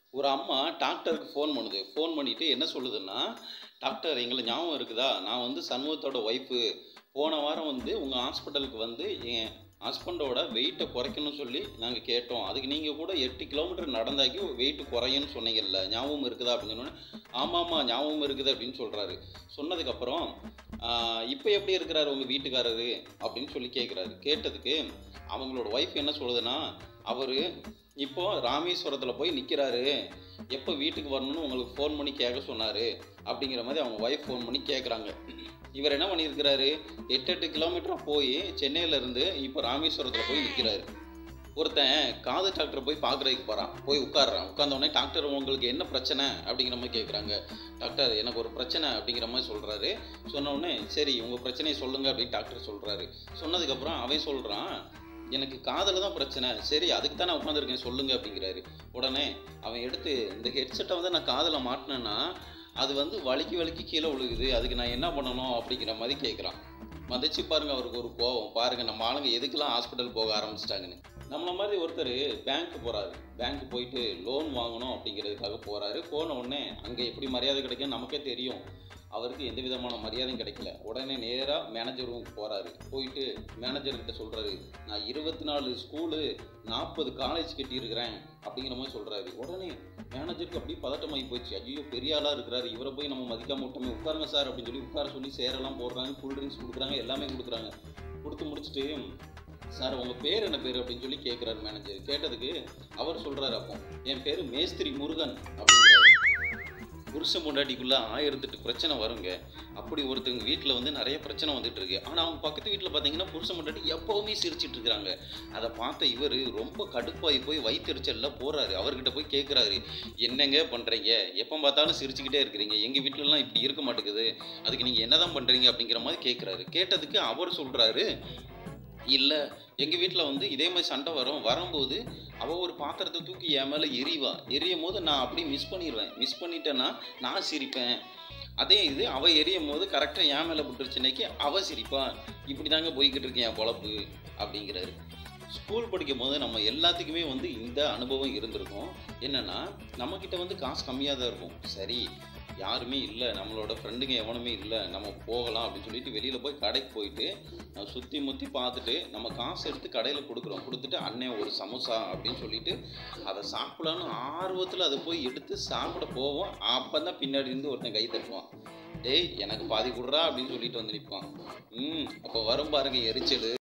ஒரு அம்மா டாக்டருக்கு ஃபோன் பண்ணுது ஃபோன் பண்ணிவிட்டு என்ன சொல்லுதுன்னா டாக்டர் எங்களை ஞாபகம் இருக்குதா நான் வந்து சண்முகத்தோட ஒய்ஃபு போன வாரம் வந்து உங்கள் ஹாஸ்பிட்டலுக்கு வந்து என் ஹஸ்பண்டோட வெயிட்டை குறைக்கணும்னு சொல்லி நாங்கள் கேட்டோம் அதுக்கு நீங்கள் கூட எட்டு கிலோமீட்டர் நடந்தாக்கி வெயிட் குறையுன்னு சொன்னீங்கல்ல ஞாபகம் இருக்குதா அப்படின்னு சொன்னோன்னே ஆமாம்மா ஞாபகம் இருக்குது அப்படின்னு சொல்கிறாரு சொன்னதுக்கப்புறம் இப்போ எப்படி இருக்கிறாரு உங்கள் வீட்டுக்காரரு அப்படின்னு சொல்லி கேட்குறாரு கேட்டதுக்கு அவங்களோட ஒய்ஃப் என்ன சொல்லுதுன்னா அவர் இப்போ ராமேஸ்வரத்தில் போய் நிற்கிறாரு எப்போ வீட்டுக்கு வரணும்னு உங்களுக்கு ஃபோன் பண்ணி கேட்க சொன்னார் அப்படிங்கிற மாதிரி அவங்க ஒய்ஃப் ஃபோன் பண்ணி கேட்குறாங்க இவர் என்ன பண்ணியிருக்கிறாரு எட்டு எட்டு கிலோமீட்டராக போய் சென்னையிலேருந்து இப்போ ராமேஸ்வரத்தில் போய் நிற்கிறாரு ஒருத்தன் காது டாக்டரை போய் பார்க்குறதுக்கு போகிறான் போய் உட்காடுறான் உட்கார்ந்த உடனே டாக்டர் உங்களுக்கு என்ன பிரச்சனை அப்படிங்கிற மாதிரி கேட்குறாங்க டாக்டர் எனக்கு ஒரு பிரச்சனை அப்படிங்கிற மாதிரி சொல்கிறாரு சொன்ன உடனே சரி உங்கள் பிரச்சனையை சொல்லுங்கள் அப்படின்னு டாக்டர் சொல்கிறாரு சொன்னதுக்கப்புறம் அவன் சொல்கிறான் எனக்கு காதில் தான் பிரச்சனை சரி அதுக்கு தான் நான் உட்காந்துருக்கேன் சொல்லுங்கள் அப்படிங்கிறாரு உடனே அவன் எடுத்து இந்த ஹெட்செட்டை வந்து நான் காதில் மாட்டினேன்னா அது வந்து வலிக்கி வலிக்கி கீழே விழுகுது அதுக்கு நான் என்ன பண்ணணும் அப்படிங்கிற மாதிரி கேட்குறான் மதிச்சு பாருங்க அவருக்கு ஒரு கோவம் பாருங்க நம்ம ஆளுங்க எதுக்கெல்லாம் ஹாஸ்பிட்டல் போக ஆரம்பிச்சிட்டாங்கன்னு நம்மள மாதிரி ஒருத்தர் பேங்க்கு போகிறாரு பேங்க்கு போயிட்டு லோன் வாங்கணும் அப்படிங்கிறதுக்காக போகிறாரு போன உடனே அங்கே எப்படி மரியாதை கிடைக்கும் நமக்கே தெரியும் அவருக்கு எந்த விதமான மரியாதையும் கிடைக்கல உடனே நேராக மேனேஜர் ரூமுக்கு போகிறாரு போயிட்டு மேனேஜர்கிட்ட சொல்கிறாரு நான் இருபத்தி நாலு ஸ்கூலு நாற்பது காலேஜ் கட்டியிருக்கிறேன் அப்படிங்கிற மாதிரி சொல்கிறாரு உடனே மேனேஜருக்கு அப்படியே பதட்டமாகி போச்சு ஐயோ பெரிய ஆளாக இருக்கிறாரு இவரை போய் நம்ம மதிக்காம விட்டோமே உட்காருங்க சார் அப்படின்னு சொல்லி உட்கார சொல்லி சேரெல்லாம் போடுறாங்க கூல் ட்ரிங்க்ஸ் கொடுக்குறாங்க எல்லாமே கொடுக்குறாங்க கொடுத்து முடிச்சுட்டு சார் உங்கள் பேர் என்ன பேர் அப்படின்னு சொல்லி கேட்குறாரு மேனேஜர் கேட்டதுக்கு அவர் சொல்கிறாரு அப்போ என் பேர் மேஸ்திரி முருகன் அப்படிங்கிறாரு புருஷன் பொண்டாட்டிக்குள்ளே ஆயிரத்தெட்டு பிரச்சனை வருங்க அப்படி ஒருத்தவங்க வீட்டில் வந்து நிறைய பிரச்சனை வந்துட்டு இருக்கு ஆனால் அவங்க பக்கத்து வீட்டில் பார்த்தீங்கன்னா புருஷன் பொண்டாட்டி எப்போவுமே சிரிச்சிட்டு இருக்கிறாங்க அதை பார்த்த இவர் ரொம்ப கடுப்பாகி போய் வயிற்றுச்சலில் போகிறாரு அவர்கிட்ட போய் கேட்குறாரு என்னங்க பண்ணுறீங்க எப்போ பார்த்தாலும் சிரிச்சுக்கிட்டே இருக்கிறீங்க எங்கள் வீட்டிலலாம் இப்படி இருக்க மாட்டேங்குது அதுக்கு நீங்கள் என்ன தான் பண்ணுறீங்க அப்படிங்கிற மாதிரி கேட்குறாரு கேட்டதுக்கு அவர் சொல்கிறாரு இல்லை எங்கள் வீட்டில் வந்து இதே மாதிரி சண்டை வரும் வரும்போது அவள் ஒரு பாத்திரத்தை தூக்கி என் மேலே எரிவா எரியும் போது நான் அப்படி மிஸ் பண்ணிடுவேன் மிஸ் பண்ணிட்டேன்னா நான் சிரிப்பேன் அதே இது அவள் எரியும் போது கரெக்டாக என் மேலே விட்டுருச்சுனைக்கு அவள் சிரிப்பா இப்படி தாங்க போய்கிட்டு இருக்கேன் என் பொழப்பு அப்படிங்கிறாரு ஸ்கூல் படிக்கும் போது நம்ம எல்லாத்துக்குமே வந்து இந்த அனுபவம் இருந்திருக்கும் என்னென்னா நம்மக்கிட்ட வந்து காசு கம்மியாக தான் இருக்கும் சரி யாருமே இல்லை நம்மளோட ஃப்ரெண்டுங்க எவனுமே இல்லை நம்ம போகலாம் அப்படின்னு சொல்லிட்டு வெளியில் போய் கடைக்கு போயிட்டு சுற்றி முற்றி பார்த்துட்டு நம்ம காசு எடுத்து கடையில் கொடுக்குறோம் கொடுத்துட்டு அண்ணன் ஒரு சமோசா அப்படின்னு சொல்லிட்டு அதை சாப்பிடலான்னு ஆர்வத்தில் அதை போய் எடுத்து சாப்பிட போவோம் அப்போ தான் பின்னாடி இருந்து ஒருத்தன் கை தட்டுவான் டேய் எனக்கு பாதி கொடுறா அப்படின்னு சொல்லிட்டு வந்து நிற்பான் ம் அப்போ வரும் பாருங்க எரிச்சல்